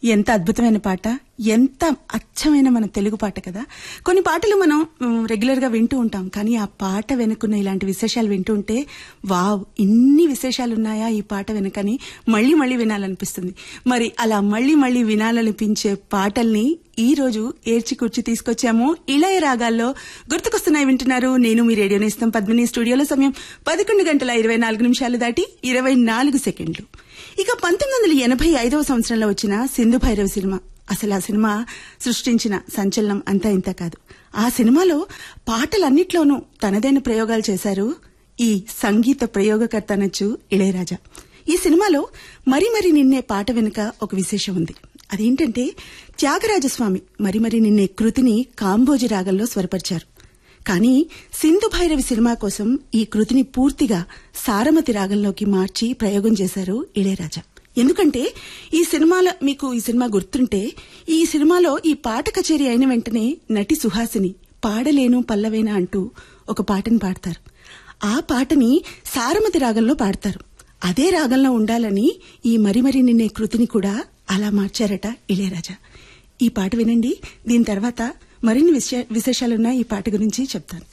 ఎంత అద్భుతమైన పాట ఎంత అచ్చమైన మన తెలుగు పాట కదా కొన్ని పాటలు మనం రెగ్యులర్ గా వింటూ ఉంటాం కానీ ఆ పాట వెనుకున్న ఇలాంటి విశేషాలు వింటూ ఉంటే వావ్ ఇన్ని విశేషాలు ఉన్నాయా ఈ పాట వెనుకని మళ్ళీ మళ్ళీ వినాలనిపిస్తుంది మరి అలా మళ్ళీ మళ్ళీ వినాలనిపించే పాటల్ని ఈ రోజు ఏర్చి కూర్చి తీసుకొచ్చాము ఇళయ రాగాల్లో గుర్తుకొస్తున్నాయి వింటున్నారు నేను మీ రేడియో నేస్తం పద్మిని స్టూడియోలో సమయం పదకొండు గంటల ఇరవై నాలుగు నిమిషాలు దాటి ఇరవై నాలుగు సెకండ్లు ఇక పంతొమ్మిది వందల ఎనభై ఐదవ సంవత్సరంలో వచ్చిన సింధు భైరవ సినిమా అసలు ఆ సినిమా సృష్టించిన సంచలనం అంతా ఇంత కాదు ఆ సినిమాలో పాటలన్నిట్లోనూ తనదైన ప్రయోగాలు చేశారు ఈ సంగీత ప్రయోగకర్త అనొచ్చు ఇళయరాజా ఈ సినిమాలో మరి మరి నిన్నే పాట వెనుక ఒక విశేషం ఉంది అదేంటంటే త్యాగరాజస్వామి మరి మరి నిన్నే కృతిని కాంబోజి రాగంలో స్వరపరిచారు కానీ సింధు భైరవి సినిమా కోసం ఈ కృతిని పూర్తిగా సారమతి రాగంలోకి మార్చి ప్రయోగం చేశారు ఇళయరాజా ఎందుకంటే ఈ సినిమాలో మీకు ఈ సినిమా గుర్తుంటే ఈ సినిమాలో ఈ పాట కచేరీ అయిన వెంటనే నటి సుహాసిని పాడలేను పల్లవేనా అంటూ ఒక పాటను పాడతారు ఆ పాటని సారమతి రాగంలో పాడతారు అదే రాగంలో ఉండాలని ఈ మరి మరి నిన్నే కృతిని కూడా అలా మార్చారట ఇళయరాజా ఈ పాట వినండి దీని తర్వాత మరిన్ని విశేషాలున్న ఈ పాట గురించి చెప్తాను